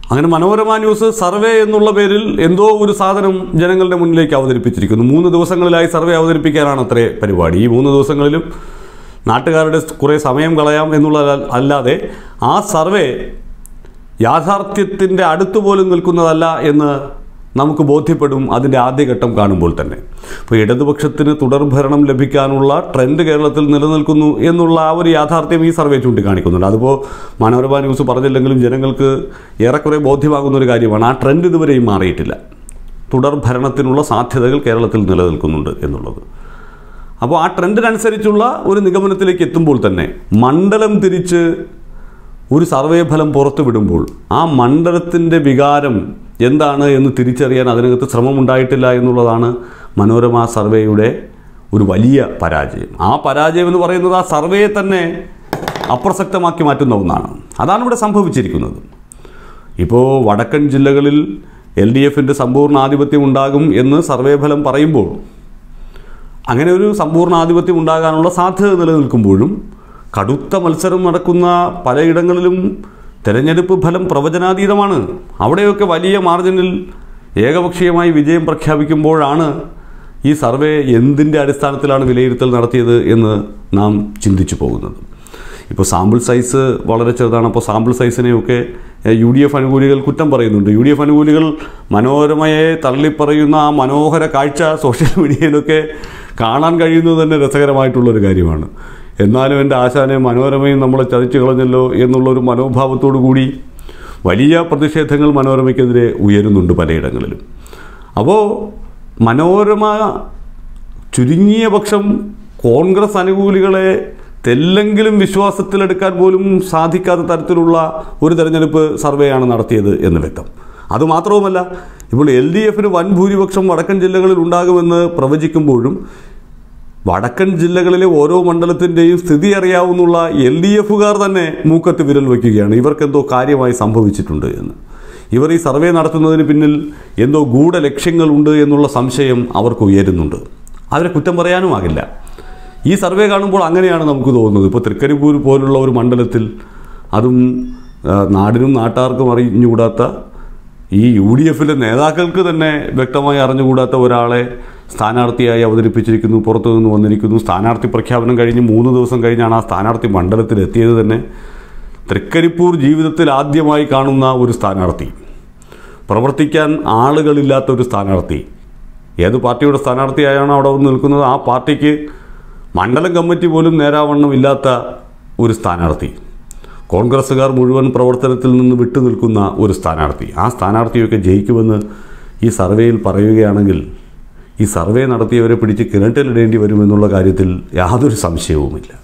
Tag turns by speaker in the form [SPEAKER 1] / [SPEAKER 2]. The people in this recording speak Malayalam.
[SPEAKER 1] അങ്ങനെ മനോരമ ന്യൂസ് സർവേ എന്നുള്ള പേരിൽ എന്തോ ഒരു സാധനം ജനങ്ങളുടെ മുന്നിലേക്ക് അവതരിപ്പിച്ചിരിക്കുന്നു മൂന്ന് ദിവസങ്ങളിലായി സർവേ അവതരിപ്പിക്കാനാണ് അത്രേ പരിപാടി ഈ മൂന്ന് ദിവസങ്ങളിലും നാട്ടുകാരുടെ കുറേ സമയം കളയാം എന്നുള്ള അല്ലാതെ ആ സർവേ യാഥാർത്ഥ്യത്തിൻ്റെ അടുത്ത് പോലും നിൽക്കുന്നതല്ല എന്ന് നമുക്ക് ബോധ്യപ്പെടും അതിൻ്റെ ആദ്യഘട്ടം കാണുമ്പോൾ തന്നെ ഇപ്പോൾ ഇടതുപക്ഷത്തിന് തുടർഭരണം ലഭിക്കാനുള്ള ട്രെൻഡ് കേരളത്തിൽ നിലനിൽക്കുന്നു എന്നുള്ള ആ ഒരു യാഥാർത്ഥ്യം ഈ സർവേ ചൂണ്ടിക്കാണിക്കുന്നുണ്ട് അതിപ്പോൾ മനോരമ ന്യൂസ് പറഞ്ഞില്ലെങ്കിലും ജനങ്ങൾക്ക് ഏറെക്കുറെ ബോധ്യമാകുന്ന ഒരു കാര്യമാണ് ആ ട്രെൻഡ് ഇതുവരെയും മാറിയിട്ടില്ല തുടർഭരണത്തിനുള്ള സാധ്യതകൾ കേരളത്തിൽ നിലനിൽക്കുന്നുണ്ട് എന്നുള്ളത് അപ്പോൾ ആ ട്രെൻഡിനനുസരിച്ചുള്ള ഒരു നിഗമനത്തിലേക്ക് എത്തുമ്പോൾ തന്നെ മണ്ഡലം തിരിച്ച് ഒരു സർവേ ഫലം പുറത്തു വിടുമ്പോൾ ആ മണ്ഡലത്തിൻ്റെ വികാരം എന്താണ് എന്ന് തിരിച്ചറിയാൻ അതിനകത്ത് ശ്രമമുണ്ടായിട്ടില്ല എന്നുള്ളതാണ് മനോരമ സർവേയുടെ ഒരു വലിയ പരാജയം ആ പരാജയം എന്ന് പറയുന്നത് ആ സർവേയെ തന്നെ അപ്രസക്തമാക്കി മാറ്റുന്ന ഒന്നാണ് അതാണ് ഇവിടെ സംഭവിച്ചിരിക്കുന്നത് ഇപ്പോൾ വടക്കൻ ജില്ലകളിൽ എൽ ഡി എഫിൻ്റെ സമ്പൂർണ്ണ ആധിപത്യം ഉണ്ടാകും എന്ന് സർവേ ഫലം പറയുമ്പോൾ അങ്ങനെ ഒരു സമ്പൂർണ്ണ ആധിപത്യം ഉണ്ടാകാനുള്ള സാധ്യത നിലനിൽക്കുമ്പോഴും കടുത്ത മത്സരം നടക്കുന്ന പലയിടങ്ങളിലും തെരഞ്ഞെടുപ്പ് ഫലം പ്രവചനാതീതമാണ് അവിടെയൊക്കെ വലിയ മാർജിനിൽ ഏകപക്ഷീയമായി വിജയം പ്രഖ്യാപിക്കുമ്പോഴാണ് ഈ സർവേ എന്തിൻ്റെ അടിസ്ഥാനത്തിലാണ് വിലയിരുത്തൽ നടത്തിയത് എന്ന് നാം ചിന്തിച്ചു പോകുന്നത് ഇപ്പോൾ സാമ്പിൾ സൈസ് വളരെ ചെറുതാണ് അപ്പോൾ സാമ്പിൾ സൈസിനെയൊക്കെ യു ഡി എഫ് അനുകൂലികൾ കുറ്റം പറയുന്നുണ്ട് യു ഡി എഫ് അനുകൂലികൾ മനോരമയെ തള്ളിപ്പറയുന്ന ആ മനോഹര കാഴ്ച സോഷ്യൽ മീഡിയയിലൊക്കെ കാണാൻ കഴിയുന്നത് തന്നെ രസകരമായിട്ടുള്ളൊരു കാര്യമാണ് എന്നാലും എൻ്റെ ആശാനെ മനോരമയും നമ്മളെ ചതിച്ചു കളഞ്ഞല്ലോ എന്നുള്ളൊരു മനോഭാവത്തോടു കൂടി വലിയ പ്രതിഷേധങ്ങൾ മനോരമയ്ക്കെതിരെ ഉയരുന്നുണ്ട് പലയിടങ്ങളിലും അപ്പോൾ മനോരമ ചുരുങ്ങിയ പക്ഷം കോൺഗ്രസ് അനുകൂലികളെ തെല്ലെങ്കിലും വിശ്വാസത്തിലെടുക്കാൻ പോലും സാധിക്കാത്ത തരത്തിലുള്ള ഒരു തെരഞ്ഞെടുപ്പ് സർവേയാണ് നടത്തിയത് എന്ന് വ്യക്തം അതുമാത്രവുമല്ല ഇപ്പോൾ എൽ ഡി എഫിന് വൻ ഭൂരിപക്ഷം വടക്കൻ ജില്ലകളിൽ ഉണ്ടാകുമെന്ന് പ്രവചിക്കുമ്പോഴും വടക്കൻ ജില്ലകളിലെ ഓരോ മണ്ഡലത്തിൻ്റെയും സ്ഥിതി അറിയാവുന്നുള്ള എൽ ഡി എഫുകാർ തന്നെ മൂക്കത്ത് വിരൽ വയ്ക്കുകയാണ് ഇവർക്കെന്തോ കാര്യമായി സംഭവിച്ചിട്ടുണ്ട് എന്ന് ഇവർ ഈ സർവേ നടത്തുന്നതിന് പിന്നിൽ എന്തോ ഗൂഢ ലക്ഷ്യങ്ങളുണ്ട് എന്നുള്ള സംശയം അവർക്ക് ഉയരുന്നുണ്ട് അവരെ കുറ്റം പറയാനുമാകില്ല ഈ സർവേ കാണുമ്പോൾ അങ്ങനെയാണ് നമുക്ക് തോന്നുന്നത് ഇപ്പോൾ തൃക്കരിപ്പൂർ പോലുള്ള ഒരു മണ്ഡലത്തിൽ അതും ആ, നാടിനും നാട്ടാർക്കും അറിഞ്ഞുകൂടാത്ത ഈ യു ഡി എഫിലെ നേതാക്കൾക്ക് തന്നെ വ്യക്തമായി അറിഞ്ഞുകൂടാത്ത ഒരാളെ സ്ഥാനാർത്ഥിയായി അവതരിപ്പിച്ചിരിക്കുന്നു പുറത്തു നിന്ന് വന്നിരിക്കുന്നു സ്ഥാനാർത്ഥി പ്രഖ്യാപനം കഴിഞ്ഞ് മൂന്ന് ദിവസം കഴിഞ്ഞാണ് ആ സ്ഥാനാർത്ഥി മണ്ഡലത്തിൽ എത്തിയത് തന്നെ തൃക്കരിപ്പൂർ ജീവിതത്തിൽ ആദ്യമായി കാണുന്ന ഒരു സ്ഥാനാർത്ഥി പ്രവർത്തിക്കാൻ ആളുകളില്ലാത്ത ഒരു സ്ഥാനാർത്ഥി ഏത് പാർട്ടിയുടെ സ്ഥാനാർത്ഥിയായാണോ അവിടെ വന്ന് നിൽക്കുന്നത് ആ പാർട്ടിക്ക് മണ്ഡലം കമ്മിറ്റി പോലും നേരാവണ്ണം ഇല്ലാത്ത ഒരു സ്ഥാനാർത്ഥി കോൺഗ്രസ്സുകാർ മുഴുവൻ പ്രവർത്തനത്തിൽ നിന്ന് വിട്ടു നിൽക്കുന്ന ഒരു സ്ഥാനാർത്ഥി ആ സ്ഥാനാർത്ഥിയൊക്കെ ജയിക്കുമെന്ന് ഈ സർവേയിൽ പറയുകയാണെങ്കിൽ ഈ സർവേ നടത്തിയവരെ പിടിച്ച് കിണറ്റിലിടേണ്ടി വരുമെന്നുള്ള കാര്യത്തിൽ യാതൊരു സംശയവുമില്ല